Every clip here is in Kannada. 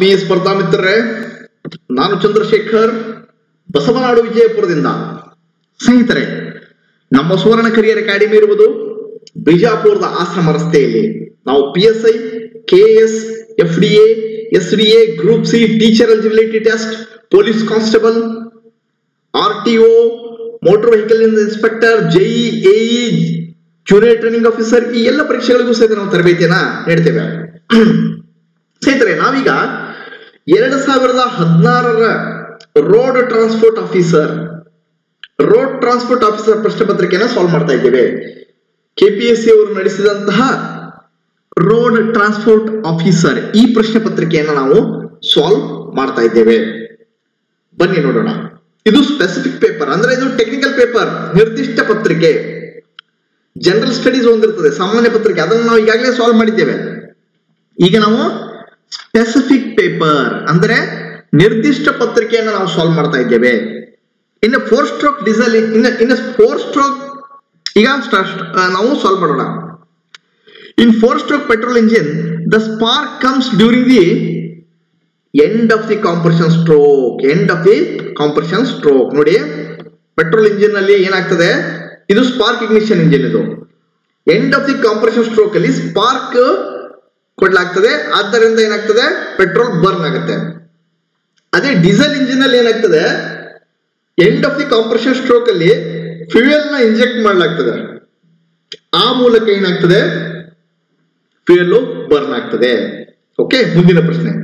ಆತ್ಮೀಯ ಸ್ಪರ್ಧಾ ಮಿತ್ರರೇ ನಾನು ಚಂದ್ರಶೇಖರ್ ಬಸವನಾಡು ವಿಜಯಪುರದಿಂದ ಸ್ನೇಹಿತರೆ ನಮ್ಮ ಸುವರ್ಣ ಕರಿಯರ್ ಅಕಾಡೆಮಿ ಇರುವುದು ಬಿಜಾಪುರದ ಆಶ್ರಮ ರಸ್ತೆಯಲ್ಲಿ ನಾವು P S I K S F D A S D A group C teacher eligibility test police constable R T O motor vehicle inspector ಜೈ ಎಇ ಜೂನಿಯರ್ ಟ್ರೈನಿಂಗ್ ಆಫೀಸರ್ ಈ ಎಲ್ಲ ಪರೀಕ್ಷೆಗಳಿಗೂ ಸಹಿತ ನಾವು ತರಬೇತಿಯನ್ನ ನೀಡ್ತೇವೆ ಸ್ನೇಹಿತರೆ ನಾವೀಗ ಎರಡು ಸಾವಿರದ ಹದಿನಾರರ road transport officer road transport officer ಪ್ರಶ್ನೆ ಪತ್ರಿಕೆಯನ್ನು ಸಾಲ್ವ್ ಮಾಡ್ತಾ ಇದ್ದೇವೆ ಕೆಪಿಎಸ್ಸಿ ಅವರು ನಡೆಸಿದಂತಹ ರೋಡ್ ಟ್ರಾನ್ಸ್ಪೋರ್ಟ್ ಆಫೀಸರ್ ಈ ಪ್ರಶ್ನೆ ಪತ್ರಿಕೆಯನ್ನು ನಾವು ಸಾಲ್ವ್ ಮಾಡ್ತಾ ಇದ್ದೇವೆ ಬನ್ನಿ ನೋಡೋಣ ಇದು ಸ್ಪೆಸಿಫಿಕ್ ಪೇಪರ್ ಅಂದ್ರೆ ಇದು ಟೆಕ್ನಿಕಲ್ ಪೇಪರ್ ನಿರ್ದಿಷ್ಟ ಪತ್ರಿಕೆ ಜನರಲ್ ಸ್ಟಡೀಸ್ ಒಂದಿರ್ತದೆ ಸಾಮಾನ್ಯ ಪತ್ರಿಕೆ ಅದನ್ನು ನಾವು ಈಗಾಗಲೇ ಸಾಲ್ವ್ ಮಾಡಿದ್ದೇವೆ ಈಗ ನಾವು ಸ್ಪೆಸಿಫಿಕ್ ಪೇಪರ್ ಅಂದ್ರೆ ನಿರ್ದಿಷ್ಟ ಪತ್ರಿಕೆಯನ್ನು ನಾವು ಸಾಲ್ವ್ ಮಾಡ್ತಾ ಇದ್ದೇವೆ ಇನ್ನು ಫೋರ್ ಸ್ಟ್ರೋಕ್ ಡೀಸೆಲ್ ಇನ್ನು ಇನ್ನು ಫೋರ್ ಸ್ಟ್ರೋಕ್ ಈಗ ಸ್ಟಾರ್ಟ್ ನಾವು ಸಾಲ್ವ್ ಮಾಡೋಣ in four stroke petrol engine the spark comes during the end of the compression stroke end of the compression stroke ನೋಡಿ ಪೆಟ್ರೋಲ್ ಇಂಜಿನ್ ಅಲ್ಲಿ ಏನಾಗ್ತದೆ ಇದು ಸ್ಪಾರ್ಕ್ ಇಗ್ನಿಷನ್ ಇಂಜಿನ್ ಇದು end of the compression stroke ಅಲ್ಲಿ ಸ್ಪಾರ್ಕ್ ಕೊಡ್ಲಾಗ್ತದೆ ಆದ್ದರಿಂದ ಏನಾಗ್ತದೆ ಪೆಟ್ರೋಲ್ ಬರ್ನ್ ಆಗುತ್ತೆ ಅದೇ ಡೀಸೆಲ್ ಇಂಜಿನ್ ಅಲ್ಲಿ ಏನಾಗ್ತದೆ end of the compression stroke ಅಲ್ಲಿ ಫ್ಯೂಯಲ್ ನ ಇಂಜೆಕ್ಟ್ ಮಾಡಲಾಗ್ತದೆ ಆ ಮೂಲಕ ಏನಾಗ್ತದೆ ಫ್ಯೂಯಲ್ ಬರ್ನ್ ಆಗ್ತದೆ ಓಕೆ ಮುಂದಿನ ಪ್ರಶ್ನೆ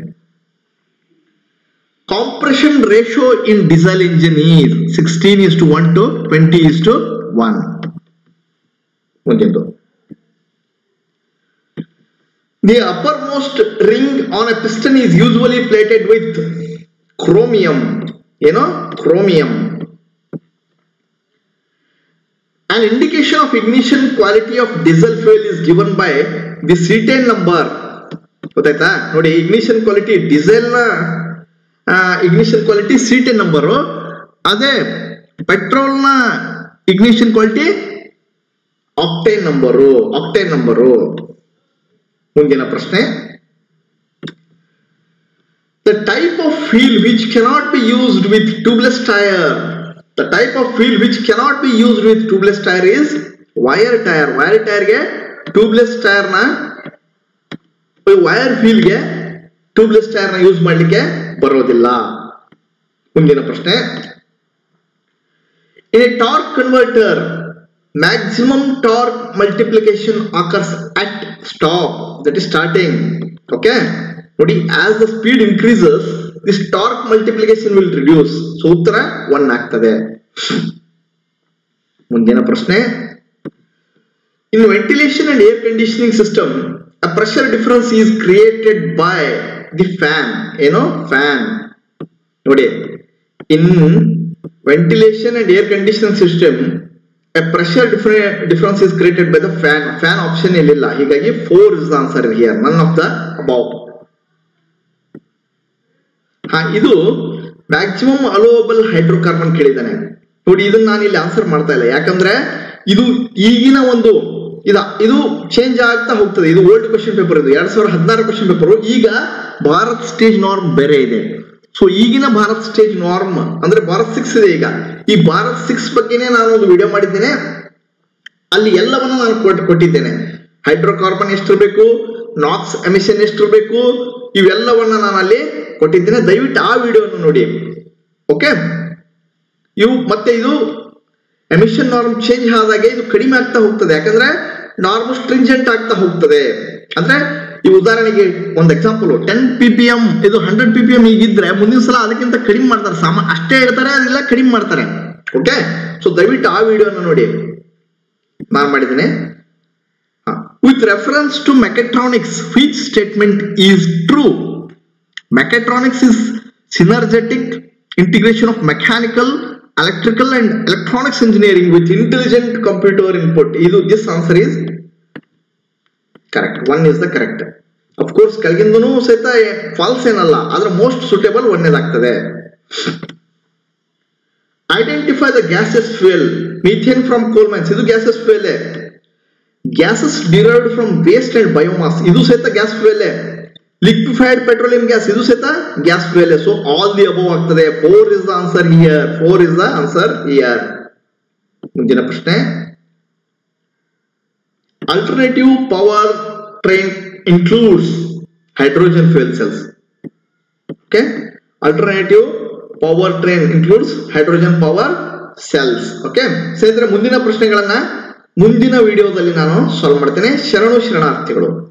compression ratio in diesel engine is sixteen is to one to twenty is to one ಮುಂದಿದ್ದು The uppermost ring on a piston is usually plated with chromium. You know, chromium. An indication of ignition quality of diesel fuel is given by the serial number. ಗೊತ್ತಾಯ್ತಾ ನೋಡಿ ಇಗ್ನಿಷನ್ ಕ್ವಾಲಿಟಿ ಡೀಸೆಲ್ ನ ಇಗ್ನಿಷನ್ ಕ್ವಾಲಿಟಿ ಸೀಟೆನ್ ನಂಬರು ಅದೇ ಪೆಟ್ರೋಲ್ ನ ignition quality octane number octane number ಮುಂದಿನ ಪ್ರಶ್ನೆ the type of wheel which cannot be used with tubeless tyre the type of wheel which cannot be used with tubeless tyre is wire tyre wire ಟೈರ್ಗೆ ಟ್ಯೂಬ್ಲೆಸ್ ಟೈರ್ ನ ವೈರ್ ಫೀಲ್ಗೆ ಟ್ಯೂಬ್ಲೆಸ್ ಟೈರ್ ನ ಯೂಸ್ ಮಾಡಲಿಕ್ಕೆ ಬರೋದಿಲ್ಲ ಮುಂದಿನ ಪ್ರಶ್ನೆ in a torque converter maximum torque multiplication occurs at stop that is starting okay ನೋಡಿ as the speed increases this torque multiplication will reduce so ಉತ್ತರ 1 ಆಗ್ತದೆ ಮುಂದಿನ ಪ್ರಶ್ನೆ in ventilation and air conditioning system a pressure difference is created by the fan ಏನೋ fan ನೋಡಿ in ventilation and air conditioning system a pressure different difference is created by the fan fan option ಇಲ್ಲಿಲ್ಲ ಹೀಗಾಗಿ four is the answer here none of the above ಹಾ ಇದು ಮ್ಯಾಕ್ಸಿಮಮ್ ಅಲೋವಬಲ್ ಹೈಡ್ರೋಕಾರ್ಬನ್ ಕೇಳಿದ್ದಾನೆ ನೋಡಿ ಇದನ್ನ ನಾನು ಇಲ್ಲಿ ಆನ್ಸರ್ ಮಾಡ್ತಾ ಇಲ್ಲ ಯಾಕಂದ್ರೆ ಇದು ಈಗಿನ ಒಂದು ಇದ ಇದು ಚೇಂಜ್ ಆಗ್ತಾ ಹೋಗ್ತದೆ ಇದು ಓಲ್ಡ್ ಕ್ವಶನ್ ಪೇಪರ್ ಇದು ಎರಡ್ ಸಾವಿರದ ಹದಿನಾರು ಕ್ವಶನ್ ಪೇಪರ್ ಈಗ ಭಾರತ್ ಸ್ಟೇಜ್ ನಾರ್ಮ್ ಬೇರೆ ಇದೆ ಸೊ ಈಗಿನ ಭಾರತ್ ಸ್ಟೇಜ್ ನಾರ್ಮ್ ಅಂದ್ರೆ ಭಾರತ್ ಸಿಕ್ಸ್ ಇದೆ ಈಗ ಈ ಭಾರತ್ ಸಿಕ್ಸ್ ಬಗ್ಗೆನೇ ನಾನು ಒಂದು ವಿಡಿಯೋ ಮಾಡಿದ್ದೇನೆ ಅಲ್ಲಿ ಎಲ್ಲವನ್ನ ನಾನು ಕೊಟ್ಟು ಕೊಟ್ಟಿದ್ದೇನೆ ಹೈಡ್ರೋಕಾರ್ಬನ್ ಎಷ್ಟಿರ್ಬೇಕು ನಾಕ್ಸ್ ಎಮಿಷನ್ ಎಷ್ಟಿರ್ಬೇಕು ಇವೆಲ್ಲವನ್ನ ನಾನು ಅಲ್ಲಿ ಕೊಟ್ಟಿದ್ದೇನೆ ದಯವಿಟ್ಟು ಆ ವಿಡಿಯೋವನ್ನು ನೋಡಿ ಓಕೆ ಇವು ಮತ್ತೆ ಇದು ಎಮಿಷನ್ ನಾರ್ಮ್ ಚೇಂಜ್ ಆದಾಗೆ ಇದು ಕಡಿಮೆ ಆಗ್ತಾ ಹೋಗ್ತದೆ ಯಾಕಂದ್ರೆ ನಾರ್ಮ್ ಸ್ಟ್ರಿಂಜೆಂಟ್ ಆಗ್ತಾ ಹೋಗ್ತದೆ ಅಂದ್ರೆ ಈ ಉದಾಹರಣೆಗೆ ಒಂದು example ten P P M ಇದು ಹಂಡ್ರೆಡ್ ಪಿ ಪಿ ಎಂ ಈಗಿದ್ರೆ ಮುಂದಿನ ಸಲ ಅದಕ್ಕಿಂತ ಕಡಿಮೆ ಮಾಡ್ತಾರೆ ಸಾಮ ಅಷ್ಟೇ ಇರ್ತಾರೆ ಅದೆಲ್ಲ ಕಡಿಮೆ ಮಾಡ್ತಾರೆ ಓಕೆ ಸೊ ದಯವಿಟ್ಟು ಆ ವಿಡಿಯೋನ ನೋಡಿ ನಾನು ಮಾಡಿದ್ದೇನೆ with reference to mechatronics which statement is true mechatronics is synergetic integration of mechanical electrical and electronics engineering with intelligent computer input ಇದು this answer is correct one is the correct of course ಕೆಳಗಿಂದನೂ ಸಹಿತ ಫಾಲ್ಸ್ ಏನಲ್ಲ ಆದ್ರೆ ಮೋಸ್ಟ್ ಸೂಟೇಬಲ್ ಒಂದೇದಾಗ್ತದೆ identify the gases fuel methane from coal mines ಇದು gases fuel gases derived from waste and biomass ಇದು ಸಹಿತ gas fuel liquefied petroleum gas ಇದು ಸಹಿತ gas fuel so all the above ಆಗ್ತದೆ four is the answer here four is the answer here ಮುಂದಿನ ಪ್ರಶ್ನೆ alternative power train includes hydrogen fuel cells okay alternative power train includes hydrogen power cells okay ಸ್ನೇಹಿತರೆ ಮುಂದಿನ ಪ್ರಶ್ನೆಗಳನ್ನ ಮುಂದಿನ ವಿಡಿಯೋದಲ್ಲಿ ನಾನು ಸಾಲ್ವ್ ಮಾಡ್ತೇನೆ ಶರಣು ಶರಣಾರ್ಥಿಗಳು